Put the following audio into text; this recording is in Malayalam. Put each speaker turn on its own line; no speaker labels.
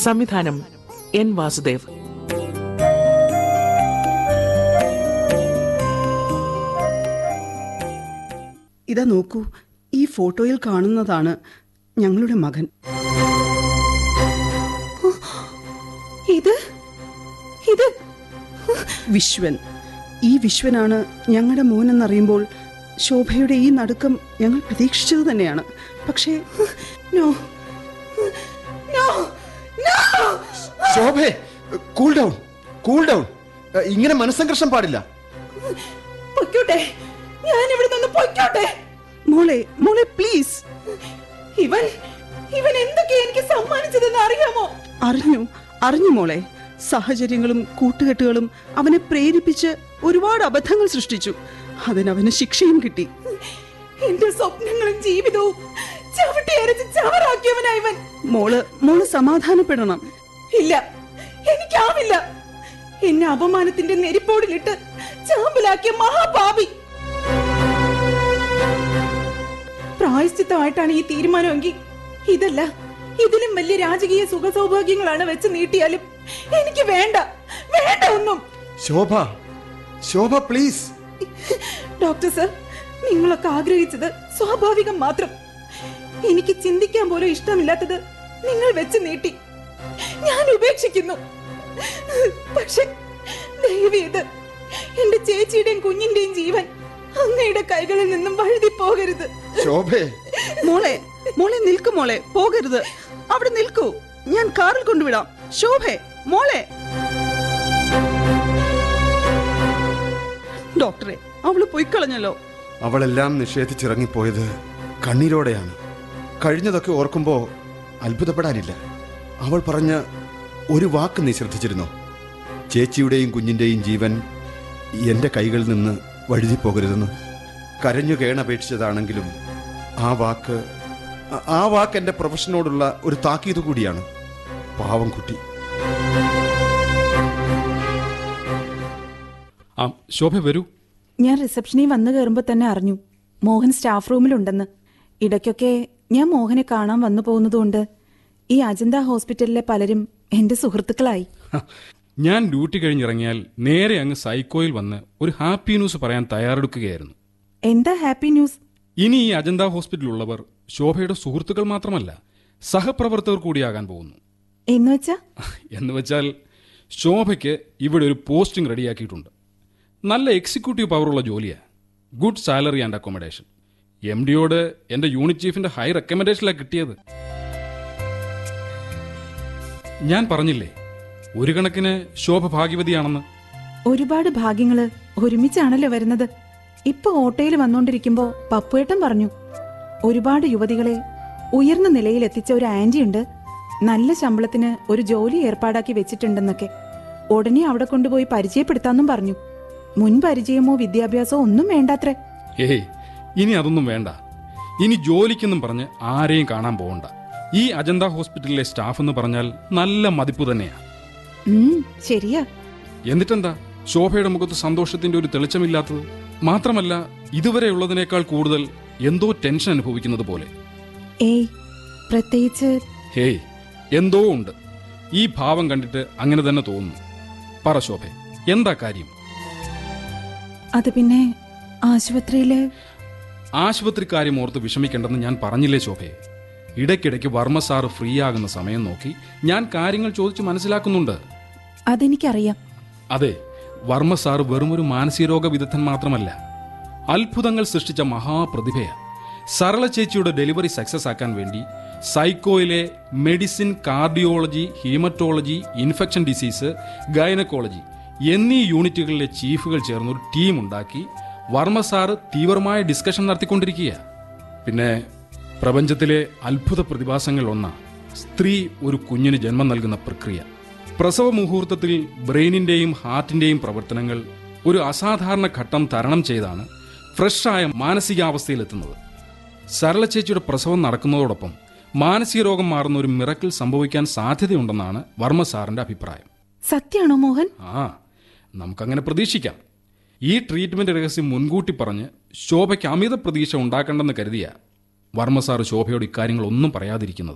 സംവിധാനം എൻ വാസുദേവ്
ഇതാ നോക്കൂ ഈ ഫോട്ടോയിൽ കാണുന്നതാണ് ഞങ്ങളുടെ മകൻ
ഇത് ഇത്
വിശ്വൻ ഈ വിശ്വനാണ് ഞങ്ങളുടെ മോനെന്നറിയുമ്പോൾ ശോഭയുടെ ഈ നടുക്കം ഞങ്ങൾ പ്രതീക്ഷിച്ചത് തന്നെയാണ് പക്ഷേ
നോ നോ നോ
ശോഭേ കൂൾ ഡൗൺ കൂൾ ഡൗൺ ഇങ്ങനെ മനസ്സംഘർഷം പാടില്ല
പൊയ്ക്കോട്ടെ ഞാൻ ഇവിടെ നിന്ന് പൊയ്ക്കോട്ടെ
മോളെ മോളെ പ്ലീസ്
ഇവൻ ഇവൻ എന്തൊക്കെ എനിക്ക് സമ്മാനിച്ചതെന്ന് അറിയാമോ
അറിഞ്ഞു അറിഞ്ഞു മോളെ സാഹചര്യങ്ങളും കൂട്ടുകെട്ടുകളും അവനെ പ്രേരിപ്പിച്ച് ഒരുപാട് അബദ്ധങ്ങൾ സൃഷ്ടിച്ചു അതിനവന് ശിക്ഷയും കിട്ടി
എന്റെ സ്വപ്നങ്ങളും ജീവിതവും ചവിട്ടി അരച്ച് ചവറാക്കിയവനാ ഇവൻ
മോള് മോള് സമാധാനപ്പെടണം
ഇല്ല എനിക്കാവില്ല എന്നെ അപമാനത്തിന്റെ നെരിപ്പോടിലിട്ട് ചാമ്പലാക്കിയ മഹാപാപി പ്രായശ്ചിത്തമായിട്ടാണ് ഈ തീരുമാനമെങ്കിൽ ഇതല്ല ഇതിലും വലിയ രാജകീയ സുഖ സൗഭാഗ്യങ്ങളാണ് വെച്ച് നീട്ടിയാലും എനിക്ക് വേണ്ട വേണ്ട ഒന്നും
Shobha Shobha please
doctor sir നിങ്ങളൊക്കെ ആഗ്രഹിച്ചത് സ്വാഭാവികം മാത്രം എനിക്ക് ചിന്തിക്കാൻ പോലും ഇഷ്ടമില്ലാത്തത് നിങ്ങൾ വെച്ച് നീട്ടി ഞാൻ ഉപേക്ഷിക്കുന്നു പക്ഷെ ദയവേത് എന്റെ ചേച്ചിയുടെയും കുഞ്ഞിന്റെയും ജീവൻ അങ്ങയുടെ കൈകളിൽ നിന്നും വഴുതി പോകരുത്
ശോഭേ
മോളെ മോളെ നിൽക്കു മോളെ പോകരുത് അവിടെ നിൽക്കൂ ഞാൻ കാറിൽ കൊണ്ടുവിടാം ശോഭെ മോളെ ഡോക്ടറെ അവള് പോയി കളഞ്ഞല്ലോ
അവളെല്ലാം നിഷേധിച്ചിറങ്ങിപ്പോയത് കണ്ണീരോടെയാണ് കഴിഞ്ഞതൊക്കെ ഓർക്കുമ്പോൾ അത്ഭുതപ്പെടാനില്ല അവൾ പറഞ്ഞ ഒരു വാക്ക് നീ ശ്രദ്ധിച്ചിരുന്നോ ചേച്ചിയുടെയും കുഞ്ഞിൻ്റെയും ജീവൻ എൻ്റെ കൈകളിൽ നിന്ന് വഴുതിപ്പോകരുതെന്ന് കരഞ്ഞു കേണപേക്ഷിച്ചതാണെങ്കിലും ആ വാക്ക് ആ- ആ വാക്ക് എൻ്റെ പ്രൊഫഷനോടുള്ള ഒരു താക്കീത് കൂടിയാണ് പാവം കുട്ടി
ആ ശോഭ വരൂ
ഞാൻ റിസപ്ഷനിൽ വന്നു കയറുമ്പോൾ തന്നെ അറിഞ്ഞു മോഹൻ സ്റ്റാഫ് റൂമിലുണ്ടെന്ന് ഇടയ്ക്കൊക്കെ ഞാൻ മോഹനെ കാണാൻ വന്നു പോകുന്നതുകൊണ്ട് ഈ അജന്ത ഹോസ്പിറ്റലിലെ പലരും എന്റെ സുഹൃത്തുക്കളായി
ഹ, ഞാൻ ഡ്യൂട്ടി കഴിഞ്ഞിറങ്ങിയാൽ നേരെ അങ്ങ് സൈക്കോയിൽ വന്ന് ഒരു ഹാപ്പി ന്യൂസ് പറയാൻ തയ്യാറെടുക്കുകയായിരുന്നു
എന്താ ഹാപ്പി ന്യൂസ്
ഇനി ഈ അജന്ത ഹോസ്പിറ്റലിലുള്ളവർ ശോഭയുടെ സുഹൃത്തുക്കൾ മാത്രമല്ല സഹപ്രവർത്തകർ കൂടിയാകാൻ പോകുന്നു
എന്നുവെച്ചാ
എന്ന് വെച്ചാൽ ശോഭയ്ക്ക് ഇവിടെ ഒരു പോസ്റ്റിംഗ് റെഡിയാക്കിയിട്ടുണ്ട് നല്ല എക്സിക്യൂട്ടീവ് പവറുള്ള ജോലിയാ good salary and accommodation M ഡിയോട് എന്റെ യൂണിറ്റ് ചീഫിന്റെ ഹൈ റെക്കമെൻഡേഷനിലാണ് കിട്ടിയത് ഞാൻ പറഞ്ഞില്ലേ ഒരു കണക്കിന് ശോഭ ഭാഗ്യവതിയാണെന്ന്
ഒരുപാട് ഭാഗ്യങ്ങള് ഒരുമിച്ചാണല്ലോ വരുന്നത് ഇപ്പൊ ഓട്ടോയിൽ വന്നോണ്ടിരിക്കുമ്പോ പപ്പുവേട്ടൻ പറഞ്ഞു ഒരുപാട് യുവതികളെ ഉയർന്ന നിലയിൽ എത്തിച്ച ഒരു ആന്റിയുണ്ട് നല്ല ശമ്പളത്തിന് ഒരു ജോലി ഏർപ്പാടാക്കി വെച്ചിട്ടുണ്ടെന്നൊക്കെ ഉടനെ അവിടെ കൊണ്ടുപോയി പരിചയപ്പെടുത്താന്നും പറഞ്ഞു മുൻ പരിചയമോ വിദ്യാഭ്യാസമോ ഒന്നും വേണ്ടാത്രേ
ഏയ് ഇനി അതൊന്നും വേണ്ട ഇനി ജോലിക്കെന്നും പറഞ്ഞ് ആരെയും കാണാൻ പോകണ്ട ഈ അജന്ത ഹോസ്പിറ്റലിലെ സ്റ്റാഫ് എന്ന് പറഞ്ഞാൽ നല്ല മതിപ്പ് തന്നെയാ
ഉം ശരിയാ
എന്നിട്ടെന്താ ശോഭയുടെ മുഖത്ത് സന്തോഷത്തിന്റെ ഒരു തെളിച്ചമില്ലാത്തത് മാത്രമല്ല ഇതുവരെ ഉള്ളതിനേക്കാൾ കൂടുതൽ എന്തോ ടെൻഷൻ അനുഭവിക്കുന്നത് പോലെ
ഏയ് പ്രത്യേകിച്ച്
ഹേയ് എന്തോ ഉണ്ട് ഈ ഭാവം കണ്ടിട്ട് അങ്ങനെ തന്നെ തോന്നുന്നു പറ ശോഭെ എന്താ കാര്യം
അത് പിന്നെ ആശുപത്രിയില്
ആശുപത്രി കാര്യം ഓർത്ത് വിഷമിക്കേണ്ടെന്ന് ഞാൻ പറഞ്ഞില്ലേ ശോഭയെ ഇടയ്ക്കിടയ്ക്ക് വർമ്മ സാറ് ഫ്രീ ആകുന്ന സമയം നോക്കി ഞാൻ കാര്യങ്ങൾ ചോദിച്ച് മനസ്സിലാക്കുന്നുണ്ട്
അതെനിക്കറിയാം
അതെ വർമ്മ സാർ വെറുമൊരു മാനസികരോഗ വിദഗ്ധൻ മാത്രമല്ല അത്ഭുതങ്ങൾ സൃഷ്ടിച്ച മഹാപ്രതിഭയാണ് സരള ചേച്ചിയുടെ ഡെലിവറി സക്സസ് ആക്കാൻ വേണ്ടി സൈക്കോയിലെ medicine cardiology hematology infection disease gynaecology എന്നീ യൂണിറ്റുകളിലെ ചീഫുകൾ ചേർന്ന് ഒരു ടീം ഉണ്ടാക്കി വർമ്മ സാർ തീവ്രമായ ഡിസ്കഷൻ നടത്തിക്കൊണ്ടിരിക്കുക പിന്നെ പ്രപഞ്ചത്തിലെ അത്ഭുത പ്രതിഭാസങ്ങൾ ഒന്നാണ് സ്ത്രീ ഒരു കുഞ്ഞിന് ജന്മം നൽകുന്ന പ്രക്രിയ പ്രസവ മുഹൂർത്തത്തിൽ ബ്രെയിനിന്റെയും ഹാർട്ടിന്റെയും പ്രവർത്തനങ്ങൾ ഒരു അസാധാരണ ഘട്ടം തരണം ചെയ്താണ് ഫ്രഷായ മാനസികാവസ്ഥയിലെത്തുന്നത് സരള ചേച്ചിയുടെ പ്രസവം നടക്കുന്നതോടൊപ്പം മാനസിക രോഗം മാറുന്ന ഒരു മിറക്കിൾ സംഭവിക്കാൻ സാധ്യതയുണ്ടെന്നാണ് വർമ്മ സാറിന്റെ അഭിപ്രായം
സത്യാണോ മോഹൻ
ആ നമുക്കങ്ങനെ പ്രതീക്ഷിക്കാം ഈ ട്രീറ്റ്മെന്റ് രഹസ്യം മുൻകൂട്ടി പറഞ്ഞ് ശോഭയ്ക്ക് അമിത പ്രതീക്ഷ ഉണ്ടാക്കണ്ടെന്ന് കരുതിയ വർമ്മ സാർ ശോഭയോട് ഇക്കാര്യങ്ങളൊന്നും പറയാതിരിക്കുന്നത്